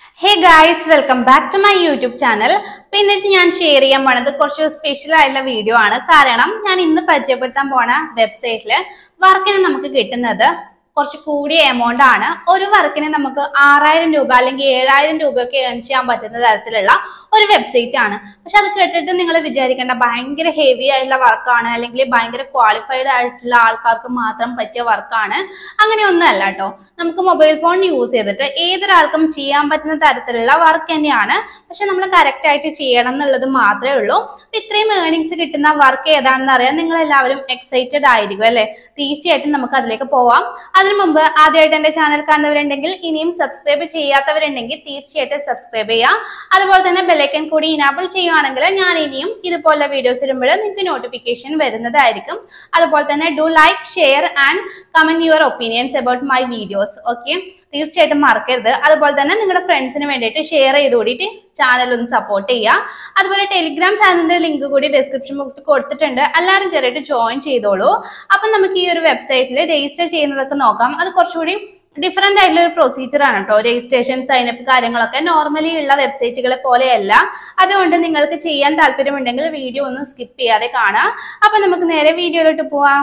hey guys welcome back to my YouTube channel അപ്പൊ ഇന്നിട്ട് ഞാൻ ഷെയർ ചെയ്യാൻ പോണത് കുറച്ച് സ്പെഷ്യൽ ആയിട്ടുള്ള വീഡിയോ ആണ് കാരണം ഞാൻ ഇന്ന് പരിചയപ്പെടുത്താൻ പോണ വെബ്സൈറ്റില് വർക്കിന് നമുക്ക് കിട്ടുന്നത് കുറച്ച് കൂടിയ എമൗണ്ട് ആണ് ഒരു വർക്കിന് നമുക്ക് ആറായിരം രൂപ അല്ലെങ്കിൽ ഏഴായിരം രൂപയൊക്കെ ഏൺ ചെയ്യാൻ പറ്റുന്ന തരത്തിലുള്ള ഒരു വെബ്സൈറ്റ് ആണ് പക്ഷെ അത് കേട്ടിട്ട് നിങ്ങൾ വിചാരിക്കേണ്ട ഭയങ്കര ഹെവി ആയിട്ടുള്ള വർക്കാണ് അല്ലെങ്കിൽ ഭയങ്കര ക്വാളിഫൈഡ് ആയിട്ടുള്ള ആൾക്കാർക്ക് മാത്രം പറ്റിയ വർക്കാണ് അങ്ങനെയൊന്നും അല്ല കേട്ടോ നമുക്ക് മൊബൈൽ ഫോൺ യൂസ് ചെയ്തിട്ട് ഏതൊരാൾക്കും ചെയ്യാൻ പറ്റുന്ന തരത്തിലുള്ള വർക്ക് തന്നെയാണ് പക്ഷെ നമ്മൾ കറക്റ്റ് ആയിട്ട് ചെയ്യണം എന്നുള്ളത് മാത്രമേ ഉള്ളൂ അപ്പൊ ഇത്രയും ഏർണിങ്സ് കിട്ടുന്ന വർക്ക് ഏതാണെന്ന് അറിയാൻ നിങ്ങൾ എല്ലാവരും എക്സൈറ്റഡ് ആയിരിക്കും അല്ലെ തീർച്ചയായിട്ടും നമുക്ക് അതിലേക്ക് പോവാം അതിനു മുമ്പ് ആദ്യമായിട്ട് എന്റെ ചാനൽ കാണുന്നവരുണ്ടെങ്കിൽ ഇനിയും സബ്സ്ക്രൈബ് ചെയ്യാത്തവരുണ്ടെങ്കിൽ തീർച്ചയായിട്ടും സബ്സ്ക്രൈബ് ചെയ്യാം അതുപോലെ തന്നെ ബെല്ലൈക്കൻ കൂടി ഇനാബിൾ ചെയ്യുവാണെങ്കിൽ ഞാൻ ഇനിയും ഇതുപോലുള്ള വീഡിയോസ് ഇടുമ്പോൾ നിങ്ങൾക്ക് നോട്ടിഫിക്കേഷൻ വരുന്നതായിരിക്കും അതുപോലെ തന്നെ do like share and comment your opinions about my videos okay തീർച്ചയായിട്ടും മറക്കരുത് അതുപോലെ തന്നെ നിങ്ങളുടെ ഫ്രണ്ട്സിന് വേണ്ടിയിട്ട് ഷെയർ ചെയ്ത് കൂടിയിട്ട് ചാനൽ ഒന്ന് സപ്പോർട്ട് ചെയ്യുക അതുപോലെ ടെലിഗ്രാം ചാനലിന്റെ ലിങ്ക് കൂടി ഡിസ്ക്രിപ്ഷൻ ബോക്സിൽ കൊടുത്തിട്ടുണ്ട് എല്ലാവരും കയറിയിട്ട് ജോയിൻ ചെയ്തോളൂ അപ്പം നമുക്ക് ഈ ഒരു വെബ്സൈറ്റിൽ രജിസ്റ്റർ ചെയ്യുന്നതൊക്കെ നോക്കാം അത് കുറച്ചുകൂടി ഡിഫറെന്റ് ആയിട്ടുള്ള ഒരു പ്രൊസീജിയർ ആണ് കേട്ടോ രജിസ്ട്രേഷൻ സൈനപ്പ് കാര്യങ്ങളൊക്കെ നോർമലി ഉള്ള വെബ്സൈറ്റുകളെ പോലെയല്ല അതുകൊണ്ട് നിങ്ങൾക്ക് ചെയ്യാൻ താല്പര്യമുണ്ടെങ്കിൽ വീഡിയോ ഒന്നും സ്കിപ്പ് ചെയ്യാതെ കാണാം അപ്പൊ നമുക്ക് നേരെ വീഡിയോയിലോട്ട് പോവാം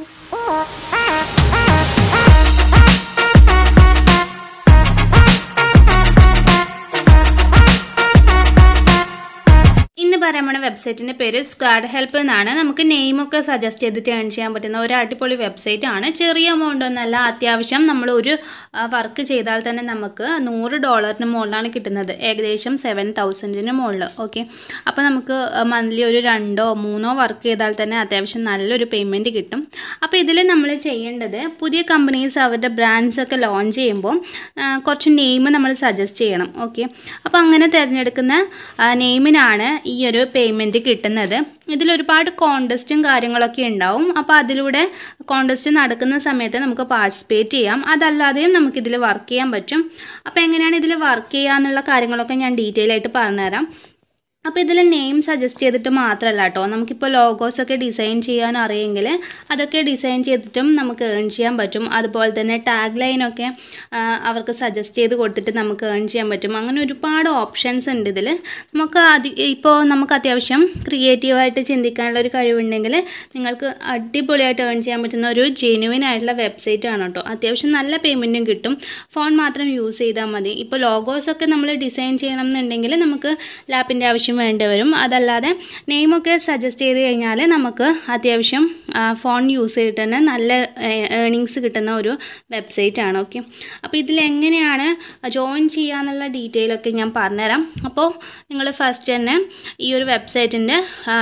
ഇന്ന് പറയാൻ പോണ വെബ്സൈറ്റിന്റെ പേര് സ്ക്വാഡ് ഹെൽപ്പ് എന്നാണ് നമുക്ക് നെയിമൊക്കെ സജസ്റ്റ് ചെയ്തിട്ട് ഏൺ ചെയ്യാൻ പറ്റുന്ന ഒരു അടിപൊളി വെബ്സൈറ്റ് ആണ് ചെറിയ എമൗണ്ട് ഒന്നല്ല അത്യാവശ്യം നമ്മൾ ഒരു വർക്ക് ചെയ്താൽ തന്നെ നമുക്ക് നൂറ് ഡോളറിന് മുകളിലാണ് കിട്ടുന്നത് ഏകദേശം സെവൻ തൗസൻഡിന് മുകളിൽ ഓക്കെ അപ്പോൾ നമുക്ക് മന്ത്ലി ഒരു രണ്ടോ മൂന്നോ വർക്ക് ചെയ്താൽ തന്നെ അത്യാവശ്യം നല്ലൊരു പേയ്മെൻറ്റ് കിട്ടും അപ്പോൾ ഇതിൽ നമ്മൾ ചെയ്യേണ്ടത് പുതിയ കമ്പനീസ് അവരുടെ ബ്രാൻഡ്സ് ഒക്കെ ലോഞ്ച് ചെയ്യുമ്പോൾ ആ, കുറച്ച് നെയിം നമ്മൾ സജസ്റ്റ് ചെയ്യണം ഓക്കെ അപ്പോൾ അങ്ങനെ തിരഞ്ഞെടുക്കുന്ന നെയിമിനാണ് ഈ ഒരു പേയ്മെൻറ്റ് കിട്ടുന്നത് ഇതിലൊരുപാട് കോണ്ടസ്റ്റും കാര്യങ്ങളൊക്കെ ഉണ്ടാവും അപ്പോൾ അതിലൂടെ കോണ്ടസ്റ്റ് നടക്കുന്ന സമയത്ത് നമുക്ക് പാർട്ടിസിപ്പേറ്റ് ചെയ്യാം അതല്ലാതെയും നമുക്കിതിൽ വർക്ക് ചെയ്യാൻ പറ്റും അപ്പോൾ എങ്ങനെയാണ് ഇതിൽ വർക്ക് ചെയ്യുക എന്നുള്ള കാര്യങ്ങളൊക്കെ ഞാൻ ഡീറ്റെയിൽ ആയിട്ട് പറഞ്ഞുതരാം അപ്പോൾ ഇതിൽ നെയിം സജസ്റ്റ് ചെയ്തിട്ട് മാത്രമല്ല കേട്ടോ നമുക്കിപ്പോൾ ലോഗോസ് ഒക്കെ ഡിസൈൻ ചെയ്യാൻ അറിയെങ്കിൽ അതൊക്കെ ഡിസൈൻ ചെയ്തിട്ടും നമുക്ക് ഏൺ ചെയ്യാൻ പറ്റും അതുപോലെ തന്നെ ടാഗ് ലൈനൊക്കെ അവർക്ക് സജസ്റ്റ് ചെയ്ത് കൊടുത്തിട്ട് നമുക്ക് ഏൺ ചെയ്യാൻ പറ്റും അങ്ങനെ ഒരുപാട് ഓപ്ഷൻസ് ഉണ്ട് ഇതിൽ നമുക്ക് അതി ഇപ്പോൾ നമുക്ക് അത്യാവശ്യം ക്രിയേറ്റീവായിട്ട് ചിന്തിക്കാനുള്ള ഒരു കഴിവുണ്ടെങ്കിൽ നിങ്ങൾക്ക് അടിപൊളിയായിട്ട് ഏൺ ചെയ്യാൻ പറ്റുന്ന ഒരു ജെനുവിൻ ആയിട്ടുള്ള വെബ്സൈറ്റ് ആണ് കേട്ടോ അത്യാവശ്യം നല്ല പേയ്മെൻറ്റും കിട്ടും ഫോൺ മാത്രം യൂസ് ചെയ്താൽ മതി ഇപ്പോൾ ലോഗോസൊക്കെ നമ്മൾ ഡിസൈൻ ചെയ്യണം എന്നുണ്ടെങ്കിൽ നമുക്ക് ലാപ്പിൻ്റെ ആവശ്യം വേണ്ടി വരും അതല്ലാതെ നെയിമൊക്കെ സജസ്റ്റ് ചെയ്ത് കഴിഞ്ഞാൽ നമുക്ക് അത്യാവശ്യം ആ, ഫോൺ യൂസ് ചെയ്തിട്ട് തന്നെ നല്ല ഏണിങ്സ് കിട്ടുന്ന ഒരു വെബ്സൈറ്റ് ആണ് ഓക്കെ അപ്പോൾ ഇതിൽ എങ്ങനെയാണ് ജോയിൻ ചെയ്യുക എന്നുള്ള ഡീറ്റെയിൽ ഒക്കെ ഞാൻ പറഞ്ഞുതരാം അപ്പോൾ നിങ്ങൾ ഫസ്റ്റ് തന്നെ ഈ ഒരു വെബ്സൈറ്റിൻ്റെ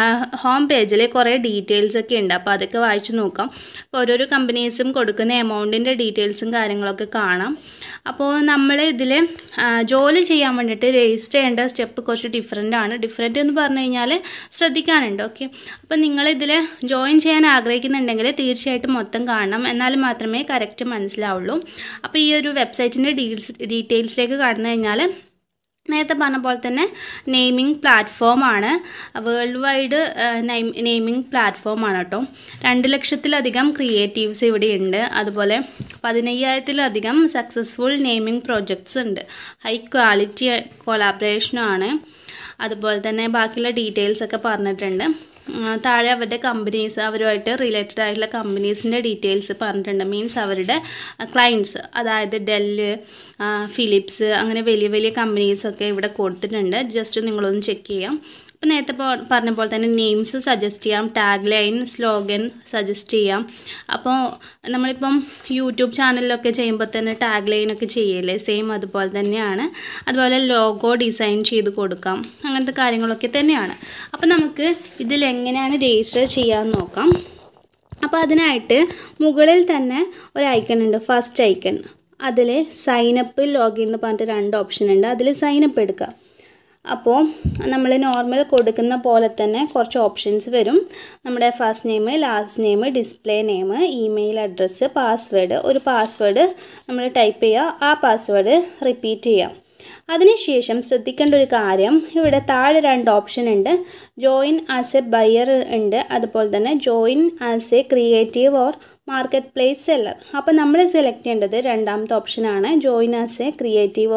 ഹോം പേജിൽ കുറേ ഡീറ്റെയിൽസ് ഒക്കെ ഉണ്ട് അപ്പോൾ അതൊക്കെ വായിച്ച് നോക്കാം അപ്പോൾ ഓരോരോ കമ്പനീസും കൊടുക്കുന്ന എമൗണ്ടിൻ്റെ ഡീറ്റെയിൽസും കാര്യങ്ങളൊക്കെ കാണാം അപ്പോൾ നമ്മൾ ഇതിൽ ജോലി ചെയ്യാൻ വേണ്ടിയിട്ട് രജിസ്റ്റർ ചെയ്യേണ്ട സ്റ്റെപ്പ് കുറച്ച് ഡിഫറെൻ്റ് ആണ് ഡിഫറെൻ്റ് എന്ന് പറഞ്ഞു കഴിഞ്ഞാൽ ശ്രദ്ധിക്കാനുണ്ട് ഓക്കെ അപ്പോൾ നിങ്ങളിതിൽ ജോയിൻ ചെയ്യാൻ ആഗ്രഹിക്കുന്നുണ്ടെങ്കിൽ തീർച്ചയായിട്ടും മൊത്തം കാണണം എന്നാൽ മാത്രമേ കറക്റ്റ് മനസ്സിലാവുള്ളൂ അപ്പോൾ ഈ ഒരു വെബ്സൈറ്റിൻ്റെ ഡീൽസ് ഡീറ്റെയിൽസിലേക്ക് കടന്നു കഴിഞ്ഞാൽ നേരത്തെ പറഞ്ഞ പോലെ തന്നെ നെയിമിംഗ് പ്ലാറ്റ്ഫോമാണ് വേൾഡ് വൈഡ് നെയിമിംഗ് പ്ലാറ്റ്ഫോമാണ് കേട്ടോ രണ്ട് ലക്ഷത്തിലധികം ക്രിയേറ്റീവ്സ് ഇവിടെയുണ്ട് അതുപോലെ പതിനയ്യായിരത്തിലധികം സക്സസ്ഫുൾ നെയിമിംഗ് പ്രോജക്ട്സ് ഉണ്ട് ഹൈ ക്വാളിറ്റി കൊളാബറേഷനാണ് അതുപോലെ തന്നെ ബാക്കിയുള്ള ഡീറ്റെയിൽസ് ഒക്കെ പറഞ്ഞിട്ടുണ്ട് ആ, താഴെ അവരുടെ കമ്പനീസ് അവരുമായിട്ട് റിലേറ്റഡ് ആയിട്ടുള്ള കമ്പനീസിൻ്റെ ഡീറ്റെയിൽസ് പറഞ്ഞിട്ടുണ്ട് മീൻസ് അവരുടെ ക്ലയൻസ് അതായത് ഡെല്ല് ഫിലിപ്സ് അങ്ങനെ വലിയ വലിയ കമ്പനീസൊക്കെ ഇവിടെ കൊടുത്തിട്ടുണ്ട് ജസ്റ്റ് നിങ്ങളൊന്ന് ചെക്ക് ചെയ്യാം അപ്പോൾ നേരത്തെ പോ- പറഞ്ഞ പോലെ തന്നെ നെയിംസ് സജസ്റ്റ് ചെയ്യാം ടാഗ് ലൈൻ സ്ലോഗൻ സജസ്റ്റ് ചെയ്യാം അപ്പോൾ നമ്മളിപ്പം യൂട്യൂബ് ചാനലിലൊക്കെ ചെയ്യുമ്പോൾ തന്നെ ടാഗ് ലൈനൊക്കെ ചെയ്യില്ലേ സെയിം അതുപോലെ തന്നെയാണ് അതുപോലെ ലോഗോ ഡിസൈൻ ചെയ്ത് കൊടുക്കാം അങ്ങനത്തെ കാര്യങ്ങളൊക്കെ തന്നെയാണ് അപ്പോൾ നമുക്ക് ഇതിൽ എങ്ങനെയാണ് രജിസ്റ്റർ ചെയ്യാമെന്ന് നോക്കാം അപ്പോൾ അതിനായിട്ട് മുകളിൽ തന്നെ ഒരു ഐക്കൺ ഉണ്ട് ഫസ്റ്റ് ഐക്കൺ അതിൽ സൈനപ്പ് ലോഗിൻ എന്ന് പറഞ്ഞിട്ട് രണ്ട് ഓപ്ഷൻ ഉണ്ട് അതിൽ സൈനപ്പ് എടുക്കുക അപ്പോൾ നമ്മൾ നോർമൽ കൊടുക്കുന്ന പോലെ തന്നെ കുറച്ച് ഓപ്ഷൻസ് വരും നമ്മുടെ first name last name display name email address password ഒരു പാസ്വേഡ് നമ്മൾ ടൈപ്പ് ചെയ്യുക ആ പാസ്വേഡ് റിപ്പീറ്റ് ചെയ്യുക അതിനുശേഷം ശ്രദ്ധിക്കേണ്ട ഒരു കാര്യം ഇവിടെ താഴെ രണ്ട് ഓപ്ഷൻ ഉണ്ട് ജോയിൻ ആസ് എ ബയർ ഉണ്ട് അതുപോലെ തന്നെ join as a creative or market place seller അപ്പോൾ നമ്മൾ സെലക്ട് ചെയ്യേണ്ടത് രണ്ടാമത്തെ ഓപ്ഷനാണ് join as a creative or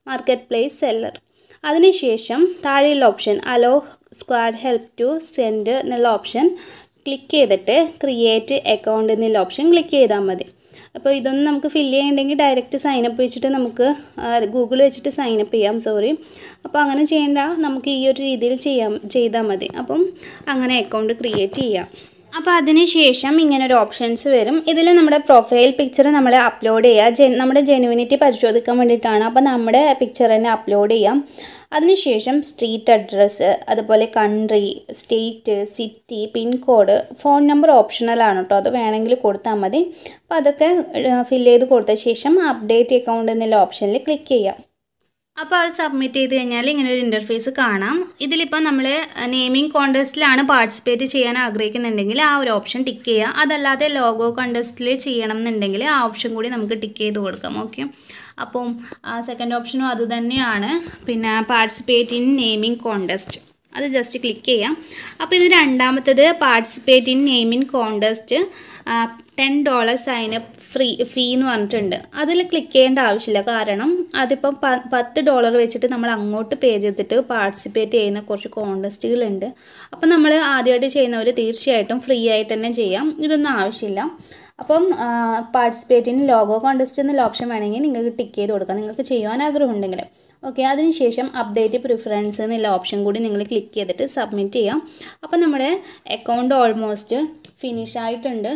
market place seller അതിനുശേഷം താഴെയുള്ള option allow squad help to send എന്നുള്ള ഓപ്ഷൻ ക്ലിക്ക് ചെയ്തിട്ട് ക്രിയേറ്റ് അക്കൗണ്ട് എന്നുള്ള ഓപ്ഷൻ ക്ലിക്ക് ചെയ്താൽ മതി അപ്പോൾ ഇതൊന്നും നമുക്ക് ഫില്ല് ചെയ്യണമെങ്കിൽ ഡയറക്റ്റ് സൈനപ്പ് വെച്ചിട്ട് നമുക്ക് ഗൂഗിൾ വെച്ചിട്ട് സൈനപ്പ് ചെയ്യാം സോറി അപ്പോൾ അങ്ങനെ ചെയ്യേണ്ട നമുക്ക് ഈ ഒരു രീതിയിൽ ചെയ്യാം ചെയ്താൽ മതി അപ്പം അങ്ങനെ അക്കൗണ്ട് ക്രിയേറ്റ് ചെയ്യാം അപ്പോൾ അതിന് ശേഷം ഇങ്ങനെ ഒരു ഓപ്ഷൻസ് വരും ഇതിൽ നമ്മുടെ പ്രൊഫൈൽ പിക്ചർ നമ്മൾ അപ്ലോഡ് ചെയ്യുക ജെ നമ്മുടെ ജെനുവിനിറ്റി പരിശോധിക്കാൻ വേണ്ടിയിട്ടാണ് അപ്പോൾ നമ്മുടെ പിക്ചർ തന്നെ അപ്ലോഡ് ചെയ്യാം അതിനുശേഷം സ്ട്രീറ്റ് അഡ്രസ്സ് അതുപോലെ country state city pincode phone number ഓപ്ഷണലാണ് കേട്ടോ അത് വേണമെങ്കിൽ കൊടുത്താൽ മതി അപ്പോൾ അതൊക്കെ ഫില്ല് ചെയ്ത് കൊടുത്ത ശേഷം അപ്ഡേറ്റ് അക്കൗണ്ട് എന്നുള്ള ഓപ്ഷനിൽ ക്ലിക്ക് ചെയ്യാം അപ്പോൾ അത് സബ്മിറ്റ് ചെയ്ത് കഴിഞ്ഞാൽ ഇങ്ങനെ ഒരു ഇൻ്റർഫേസ് കാണാം ഇതിലിപ്പോൾ നമ്മൾ നെയിമിംഗ് കോൺടെസ്റ്റിലാണ് പാർട്ടിസിപ്പേറ്റ് ചെയ്യാൻ ആഗ്രഹിക്കുന്നുണ്ടെങ്കിൽ ആ ഒരു ഓപ്ഷൻ ടിക്ക് ചെയ്യുക അതല്ലാതെ ലോഗോ കോൺടെസ്റ്റിൽ ചെയ്യണം എന്നുണ്ടെങ്കിൽ ആ ഓപ്ഷൻ കൂടി നമുക്ക് ടിക്ക് ചെയ്ത് കൊടുക്കാം ഓക്കെ അപ്പം സെക്കൻഡ് ഓപ്ഷനും അത് തന്നെയാണ് പിന്നെ പാർട്ടിസിപ്പേറ്റ് ഇൻ നെയിമിംഗ് കോൺടെസ്റ്റ് അത് ജസ്റ്റ് ക്ലിക്ക് ചെയ്യാം അപ്പോൾ ഇത് രണ്ടാമത്തത് participate in naming contest ten dollar sign up free fee എന്ന് പറഞ്ഞിട്ടുണ്ട് അതിൽ ക്ലിക്ക് ചെയ്യേണ്ട ആവശ്യമില്ല കാരണം അതിപ്പം പ പത്ത് ഡോളർ വെച്ചിട്ട് നമ്മൾ അങ്ങോട്ട് പേ ചെയ്തിട്ട് പാർട്ടിസിപ്പേറ്റ് ചെയ്യുന്ന കുറച്ച് കോൺടെസ്റ്റുകളുണ്ട് അപ്പം നമ്മൾ ആദ്യമായിട്ട് ചെയ്യുന്നവർ തീർച്ചയായിട്ടും ഫ്രീ ആയിട്ട് തന്നെ ചെയ്യാം ഇതൊന്നും ആവശ്യമില്ല അപ്പം പാർട്ടിസിപ്പേറ്റിന് ലോഗോ കോൺടെസ്റ്റ് എന്നുള്ള ഓപ്ഷൻ വേണമെങ്കിൽ നിങ്ങൾക്ക് ടിക്ക് ചെയ്ത് കൊടുക്കാം നിങ്ങൾക്ക് ചെയ്യാൻ ആഗ്രഹമുണ്ടെങ്കിൽ ഓക്കെ അതിനുശേഷം അപ്ഡേറ്റ് പ്രിഫറൻസ് എന്നുള്ള ഓപ്ഷൻ കൂടി നിങ്ങൾ ക്ലിക്ക് ചെയ്തിട്ട് സബ്മിറ്റ് ചെയ്യാം അപ്പോൾ നമ്മുടെ അക്കൗണ്ട് ഓൾമോസ്റ്റ് ഫിനിഷ് ആയിട്ടുണ്ട്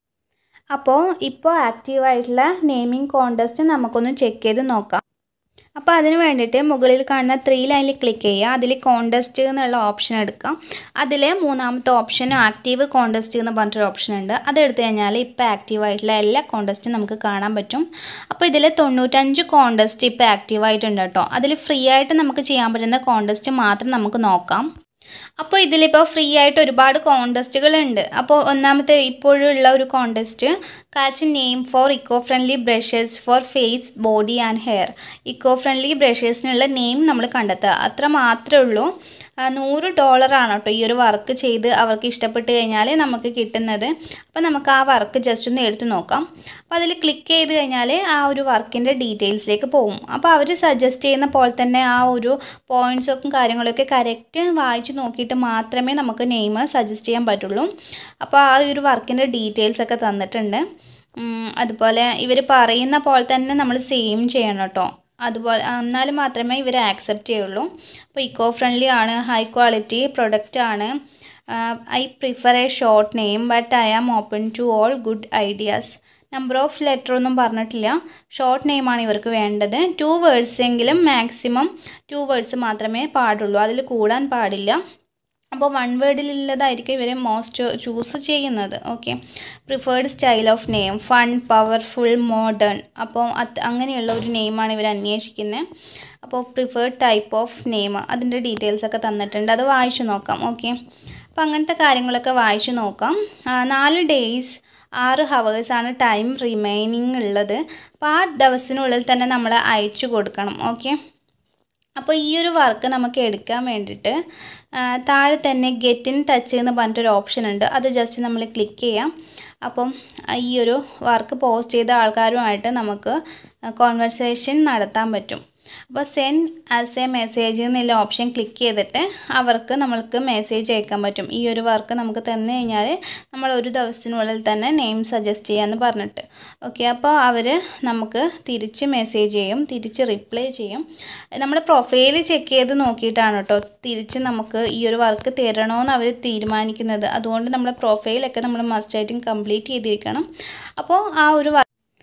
അപ്പോൾ ഇപ്പോൾ ആക്റ്റീവായിട്ടുള്ള നെയിമിംഗ് കോൺടെസ്റ്റ് നമുക്കൊന്ന് ചെക്ക് ചെയ്ത് നോക്കാം അപ്പോൾ അതിന് വേണ്ടിയിട്ട് മുകളിൽ കാണുന്ന ത്രീ ലൈനിൽ ക്ലിക്ക് ചെയ്യുക അതിൽ കോൺടെസ്റ്റ് എന്നുള്ള ഓപ്ഷൻ എടുക്കാം അതിൽ മൂന്നാമത്തെ ഓപ്ഷൻ ആക്റ്റീവ് കോൺടെസ്റ്റ് എന്ന് പറഞ്ഞിട്ടൊരു ഓപ്ഷൻ ഉണ്ട് അതെടുത്തു കഴിഞ്ഞാൽ ഇപ്പോൾ ആക്റ്റീവ് ആയിട്ടുള്ള എല്ലാ കോൺടെസ്റ്റും നമുക്ക് കാണാൻ പറ്റും അപ്പോൾ ഇതിൽ തൊണ്ണൂറ്റഞ്ച് കോൺടെസ്റ്റ് ഇപ്പോൾ ആക്റ്റീവ് ആയിട്ടുണ്ട് കേട്ടോ അതിൽ ഫ്രീ ആയിട്ട് നമുക്ക് ചെയ്യാൻ പറ്റുന്ന കോൺടെസ്റ്റ് മാത്രം നമുക്ക് നോക്കാം അപ്പോൾ ഇതിലിപ്പോൾ ഫ്രീ ആയിട്ട് ഒരുപാട് കോൺടെസ്റ്റുകൾ ഉണ്ട് അപ്പോൾ ഒന്നാമത്തെ ഇപ്പോഴുള്ള ഒരു contest catch name for eco friendly brushes for face body and hair eco friendly ബ്രഷസിനുള്ള നെയിം നമ്മൾ കണ്ടെത്തുക അത്ര മാത്രമേ ഉള്ളൂ നൂറ് ഡോളറാണ് കേട്ടോ ഈ ഒരു വർക്ക് ചെയ്ത് അവർക്ക് ഇഷ്ടപ്പെട്ട് കഴിഞ്ഞാൽ നമുക്ക് കിട്ടുന്നത് അപ്പോൾ നമുക്ക് ആ വർക്ക് ജസ്റ്റ് ഒന്ന് എടുത്ത് നോക്കാം അപ്പോൾ അതിൽ ക്ലിക്ക് ചെയ്ത് കഴിഞ്ഞാൽ ആ ഒരു വർക്കിൻ്റെ ഡീറ്റെയിൽസിലേക്ക് പോകും അപ്പോൾ അവർ സജസ്റ്റ് ചെയ്യുന്ന പോലെ തന്നെ ആ ഒരു പോയിൻറ്റ്സൊക്കെ കാര്യങ്ങളൊക്കെ കറക്റ്റ് വായിച്ച് നോക്കിയിട്ട് മാത്രമേ നമുക്ക് നെയിം സജസ്റ്റ് ചെയ്യാൻ പറ്റുള്ളൂ അപ്പോൾ ആ ഒരു വർക്കിൻ്റെ ഡീറ്റെയിൽസ് ഒക്കെ തന്നിട്ടുണ്ട് അതുപോലെ ഇവർ പറയുന്ന പോലെ തന്നെ നമ്മൾ സെയിം ചെയ്യണം കേട്ടോ അതുപോലെ എന്നാലും മാത്രമേ ഇവർ ആക്സെപ്റ്റ് ചെയ്യുള്ളൂ അപ്പോൾ ഇക്കോ ഫ്രണ്ട്ലി ആണ് ഹൈ ക്വാളിറ്റി പ്രൊഡക്റ്റ് ആണ് I prefer a short name but I am open to all good ideas number of letter ഒന്നും പറഞ്ഞിട്ടില്ല ഷോർട്ട് നെയിമാണ് ഇവർക്ക് വേണ്ടത് ടു വേർഡ്സ് എങ്കിലും മാക്സിമം ടു വേർഡ്സ് മാത്രമേ പാടുള്ളൂ അതിൽ കൂടാൻ പാടില്ല അപ്പോൾ വൺ വേർഡിലുള്ളതായിരിക്കും ഇവർ മോസ്റ്റ് ചൂസ് ചെയ്യുന്നത് okay preferred style of name fun powerful modern അപ്പോൾ അത് അങ്ങനെയുള്ള ഒരു നെയിമാണ് ഇവർ അന്വേഷിക്കുന്നത് അപ്പോൾ പ്രിഫേർഡ് ടൈപ്പ് ഓഫ് നെയിം അതിൻ്റെ ഡീറ്റെയിൽസ് ഒക്കെ തന്നിട്ടുണ്ട് അത് വായിച്ചു നോക്കാം ഓക്കെ അപ്പോൾ അങ്ങനത്തെ കാര്യങ്ങളൊക്കെ വായിച്ചു നോക്കാം നാല് ഡേയ്സ് ആറ് ഹവേഴ്സാണ് ടൈം റിമൈനിങ് ഉള്ളത് അപ്പോൾ ആ ദിവസത്തിനുള്ളിൽ തന്നെ നമ്മൾ അയച്ചു കൊടുക്കണം ഓക്കെ അപ്പോൾ ഈ ഒരു വർക്ക് നമുക്ക് എടുക്കാൻ വേണ്ടിയിട്ട് താഴെ തന്നെ ഗെറ്റ് ഇൻ ടച്ച് എന്ന് പറഞ്ഞിട്ടൊരു ഓപ്ഷൻ ഉണ്ട് അത് ജസ്റ്റ് നമ്മൾ ക്ലിക്ക് ചെയ്യാം അപ്പം ഈ ഒരു വർക്ക് പോസ്റ്റ് ചെയ്ത ആൾക്കാരുമായിട്ട് നമുക്ക് കോൺവെർസേഷൻ നടത്താൻ പറ്റും അപ്പോൾ സെൻഡ് ആസ് എ മെസ്സേജ് എന്നുള്ള ഓപ്ഷൻ ക്ലിക്ക് ചെയ്തിട്ട് അവർക്ക് നമ്മൾക്ക് മെസ്സേജ് അയക്കാൻ പറ്റും ഈ ഒരു വർക്ക് നമുക്ക് തന്നു കഴിഞ്ഞാൽ നമ്മൾ ഒരു ദിവസത്തിനുള്ളിൽ തന്നെ നെയിം സജസ്റ്റ് ചെയ്യാമെന്ന് പറഞ്ഞിട്ട് ഓക്കെ അപ്പോൾ അവർ നമുക്ക് തിരിച്ച് മെസ്സേജ് ചെയ്യും തിരിച്ച് റിപ്ലൈ ചെയ്യും നമ്മുടെ പ്രൊഫൈൽ ചെക്ക് ചെയ്ത് നോക്കിയിട്ടാണ് കേട്ടോ തിരിച്ച് നമുക്ക് ഈ ഒരു വർക്ക് തരണമെന്ന് അവർ തീരുമാനിക്കുന്നത് അതുകൊണ്ട് നമ്മുടെ പ്രൊഫൈലൊക്കെ നമ്മൾ മസ്റ്റായിട്ടും കംപ്ലീറ്റ് ചെയ്തിരിക്കണം അപ്പോൾ ആ ഒരു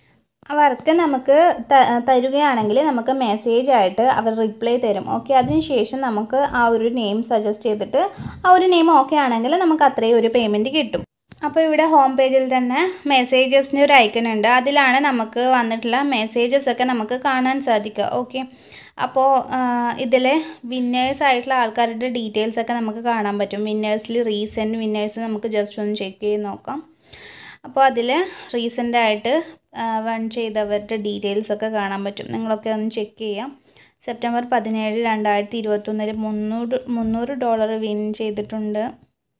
ആ വർക്ക് നമുക്ക് തരുകയാണെങ്കിൽ നമുക്ക് മെസ്സേജ് ആയിട്ട് അവർ റിപ്ലൈ തരും ഓക്കെ അതിനുശേഷം നമുക്ക് ആ ഒരു നെയിം സജസ്റ്റ് ചെയ്തിട്ട് ആ ഒരു നെയിം ഓക്കെ ആണെങ്കിൽ നമുക്ക് അത്രയും ഒരു പേയ്മെൻറ്റ് കിട്ടും അപ്പോൾ ഇവിടെ ഹോം പേജിൽ തന്നെ മെസ്സേജസിൻ്റെ ഒരു ഐക്കൺ ഉണ്ട് അതിലാണ് നമുക്ക് വന്നിട്ടുള്ള മെസ്സേജസ് ഒക്കെ നമുക്ക് കാണാൻ സാധിക്കുക ഓക്കെ അപ്പോൾ ഇതിൽ വിന്നേഴ്സ് ആയിട്ടുള്ള ആൾക്കാരുടെ ഡീറ്റെയിൽസ് ഒക്കെ നമുക്ക് കാണാൻ പറ്റും വിന്നേഴ്സിൽ റീസെൻറ്റ് വിന്നേഴ്സ് നമുക്ക് ജസ്റ്റ് ഒന്ന് ചെക്ക് ചെയ്ത് നോക്കാം അപ്പോൾ അതിൽ റീസെൻ്റായിട്ട് വൺ ചെയ്തവരുടെ ഡീറ്റെയിൽസ് ഒക്കെ കാണാൻ പറ്റും നിങ്ങളൊക്കെ ഒന്ന് ചെക്ക് ചെയ്യാം സെപ്റ്റംബർ പതിനേഴ് രണ്ടായിരത്തി ഇരുപത്തൊന്നിൽ മുന്നൂറ് മുന്നൂറ് ഡോളർ വിൻ ചെയ്തിട്ടുണ്ട്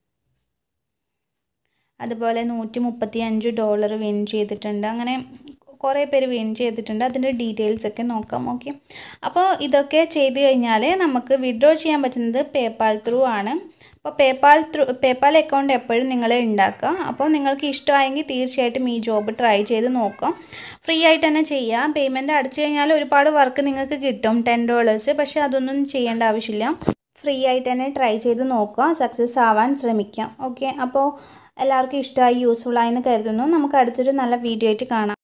അതുപോലെ നൂറ്റി മുപ്പത്തി അഞ്ച് ഡോളർ വിൻ ചെയ്തിട്ടുണ്ട് അങ്ങനെ കുറേ പേര് വിൻ ചെയ്തിട്ടുണ്ട് അതിൻ്റെ ഡീറ്റെയിൽസ് ഒക്കെ നോക്കാം ഓക്കെ അപ്പോൾ ഇതൊക്കെ ചെയ്ത് കഴിഞ്ഞാൽ നമുക്ക് വിഡ്രോ ചെയ്യാൻ പറ്റുന്നത് പേപ്പാൽ ത്രൂ ആണ് അപ്പോൾ പേപ്പാൽ ത്രൂ പേപ്പാൽ അക്കൗണ്ട് എപ്പോഴും നിങ്ങൾ ഉണ്ടാക്കുക അപ്പോൾ നിങ്ങൾക്ക് ഇഷ്ടമായെങ്കിൽ തീർച്ചയായിട്ടും ഈ ജോബ് ട്രൈ ചെയ്ത് നോക്കാം ഫ്രീ ആയിട്ട് തന്നെ ചെയ്യാം പേയ്മെൻറ്റ് അടച്ചു കഴിഞ്ഞാൽ ഒരുപാട് വർക്ക് നിങ്ങൾക്ക് കിട്ടും ടെൻ ഡോളേഴ്സ് പക്ഷേ അതൊന്നും ചെയ്യേണ്ട ആവശ്യമില്ല ഫ്രീ ആയിട്ട് തന്നെ ട്രൈ ചെയ്ത് നോക്കുക സക്സസ് ആവാൻ ശ്രമിക്കാം ഓക്കെ അപ്പോൾ എല്ലാവർക്കും ഇഷ്ടമായി യൂസ്ഫുൾ ആയെന്ന് കരുതുന്നു നമുക്ക് അടുത്തൊരു നല്ല വീഡിയോ ആയിട്ട് കാണാം